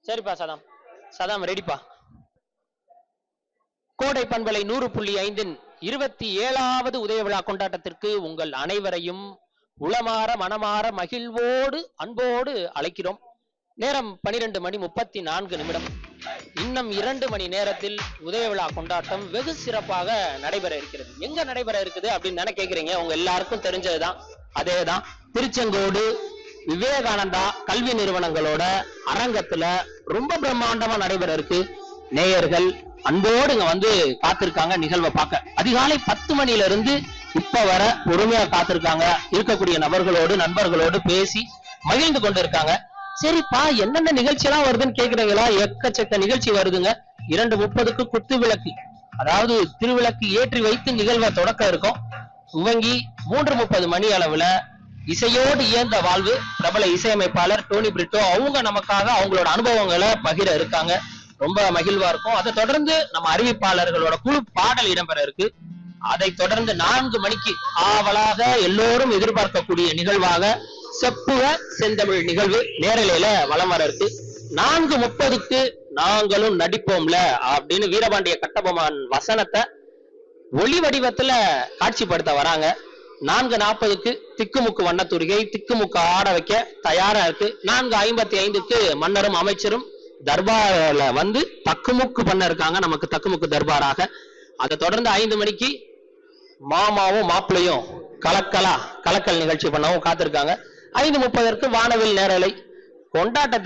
சரிப்பா Saddam Saddam ரெடிப்பா கோடை பண்பலை நூறு புள்ளி ஐந்தின் இருபத்தி ஏழாவது உதய விழா கொண்டாட்டத்திற்கு உங்கள் அனைவரையும் உளமாற மனமாற மகிழ்வோடு அன்போடு அழைக்கிறோம் நேரம் பனிரெண்டு மணி முப்பத்தி நான்கு நிமிடம் இன்னும் இரண்டு மணி நேரத்தில் உதய விழா கொண்டாட்டம் வெகு சிறப்பாக நடைபெற இருக்கிறது எங்க நடைபெற இருக்குது அப்படின்னு தானே கேக்குறீங்க உங்க எல்லாருக்கும் தெரிஞ்சதுதான் அதேதான் திருச்செங்கோடு விவேகானந்தா கல்வி நிறுவனங்களோட அரங்கத்துல ரொம்ப பிரம்மாண்டமா நடைபெற இருக்கு நேயர்கள் அன்போடு இங்க வந்து காத்திருக்காங்க நிகழ்வை பார்க்க அதிகாலை பத்து மணில இருந்து இப்ப வர பொறுமையா காத்திருக்காங்க இருக்கக்கூடிய நபர்களோடு நண்பர்களோடு பேசி மகிழ்ந்து கொண்டு இருக்காங்க சரிப்பா என்னென்ன நிகழ்ச்சி எல்லாம் வருதுன்னு கேக்குறீங்களா எக்கச்சக்க நிகழ்ச்சி வருதுங்க இரண்டு முப்பதுக்கு குத்து விளக்கு அதாவது திருவிளக்கு ஏற்றி வைத்து நிகழ்வை தொடக்க இருக்கும் துவங்கி மூன்று முப்பது மணி அளவுல இசையோடு இயந்த வாழ்வு பிரபல இசையமைப்பாளர் டோனி பிரிட்டோ அவங்க நமக்காக அவங்களோட அனுபவங்களை பகிர இருக்காங்க ரொம்ப மகிழ்வா இருக்கும் அதை தொடர்ந்து நம்ம அறிவிப்பாளர்களோட குழு பாடல் இடம்பெற இருக்கு அதை தொடர்ந்து நான்கு மணிக்கு ஆவலாக எல்லோரும் எதிர்பார்க்கக்கூடிய நிகழ்வாக செப்புவ செந்தமிழ் நிகழ்வு நேரலையில வலம் வர இருக்கு நான்கு முப்பதுக்கு நாங்களும் நடிப்போம்ல அப்படின்னு வீரபாண்டிய கட்டபொம்மன் வசனத்தை ஒளி வடிவத்துல காட்சிப்படுத்த வராங்க நான்கு நாற்பதுக்கு திக்குமுக்கு வண்ணத்துரிகை திக்குமுக்கு ஆட வைக்க தயாரா இருக்கு நான்கு ஐம்பத்தி ஐந்துக்கு மன்னரும் அமைச்சரும் தர்பார்ல வந்து தக்குமுக்கு பண்ண இருக்காங்க நமக்கு தக்குமுக்கு தர்பாராக அதை தொடர்ந்து ஐந்து மணிக்கு மாமாவும் மாப்பிள்ளையும் கலக்கலா கலக்கல் நிகழ்ச்சி பண்ணவும் காத்திருக்காங்க ஐந்து முப்பதற்கு வானவில் நேரலை கொண்டாட்டத்தில்